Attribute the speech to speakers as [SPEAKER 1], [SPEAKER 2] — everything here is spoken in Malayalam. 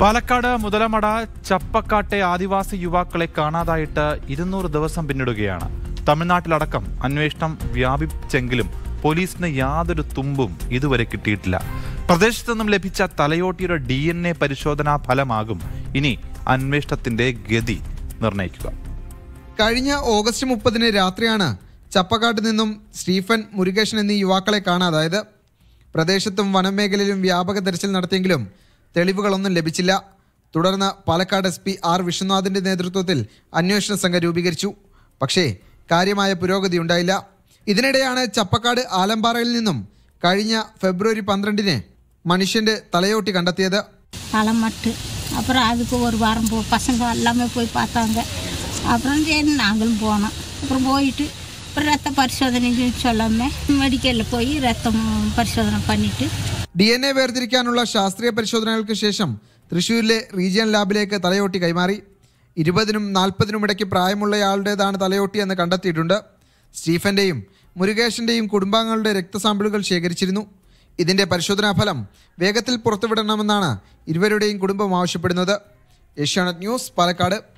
[SPEAKER 1] പാലക്കാട് മുതലമട ചപ്പക്കാട്ടെ ആദിവാസി യുവാക്കളെ കാണാതായിട്ട് ഇരുന്നൂറ് ദിവസം പിന്നിടുകയാണ് തമിഴ്നാട്ടിലടക്കം അന്വേഷണം വ്യാപിച്ചെങ്കിലും പോലീസിന് യാതൊരു തുമ്പും ഇതുവരെ കിട്ടിയിട്ടില്ല പ്രദേശത്തു നിന്നും ലഭിച്ച തലയോട്ടിയുടെ ഡി എൻ എ പരിശോധനാ ഫലമാകും ഇനി അന്വേഷണത്തിന്റെ ഗതി നിർണ്ണയിക്കുക
[SPEAKER 2] കഴിഞ്ഞ ഓഗസ്റ്റ് മുപ്പതിന് രാത്രിയാണ് ചപ്പക്കാട്ട് നിന്നും സ്റ്റീഫൻ മുരുകേശൻ എന്നീ യുവാക്കളെ കാണാതായത് പ്രദേശത്തും വനമേഖലയിലും വ്യാപക തെരച്ചിൽ നടത്തിയെങ്കിലും തെളിവുകളൊന്നും ലഭിച്ചില്ല തുടർന്ന് പാലക്കാട് എസ് പി ആർ വിശ്വനാഥിന്റെ നേതൃത്വത്തിൽ അന്വേഷണ സംഘം രൂപീകരിച്ചു പക്ഷേ കാര്യമായ പുരോഗതി ഉണ്ടായില്ല ഇതിനിടെയാണ് ചപ്പക്കാട് ആലമ്പാറയിൽ നിന്നും കഴിഞ്ഞ ഫെബ്രുവരി പന്ത്രണ്ടിന് മനുഷ്യന്റെ തലയോട്ടി കണ്ടെത്തിയത്
[SPEAKER 3] தலைமட்டு அப்புறம் அதுக்கு ஒரு வாரம் போ பசங்க எல்லாமே போய் பார்த்தாங்க அப்புறம் சரி நாங்களும் போனோம் அப்புறம் போயிட்டு அப்புறம் ரத்த பரிசோதனைக்கு சொல்லாமல் மெடிக்கலில் போய் ரத்தம் பரிசோதனை பண்ணிவிட்டு
[SPEAKER 2] ഡി എൻ എ വേർതിരിക്കാനുള്ള ശാസ്ത്രീയ പരിശോധനകൾക്ക് ശേഷം തൃശൂരിലെ റീജിയൻ ലാബിലേക്ക് തലയോട്ടി കൈമാറി ഇരുപതിനും നാൽപ്പതിനും ഇടയ്ക്ക് പ്രായമുള്ളയാളുടേതാണ് തലയോട്ടി എന്ന് കണ്ടെത്തിയിട്ടുണ്ട് സ്റ്റീഫന്റെയും മുരുകേഷിന്റെയും കുടുംബാംഗങ്ങളുടെ രക്തസാമ്പിളുകൾ ശേഖരിച്ചിരുന്നു ഇതിന്റെ പരിശോധനാ ഫലം വേഗത്തിൽ പുറത്തുവിടണമെന്നാണ് ഇരുവരുടെയും കുടുംബം ആവശ്യപ്പെടുന്നത് ഏഷ്യാനെറ്റ് ന്യൂസ് പാലക്കാട്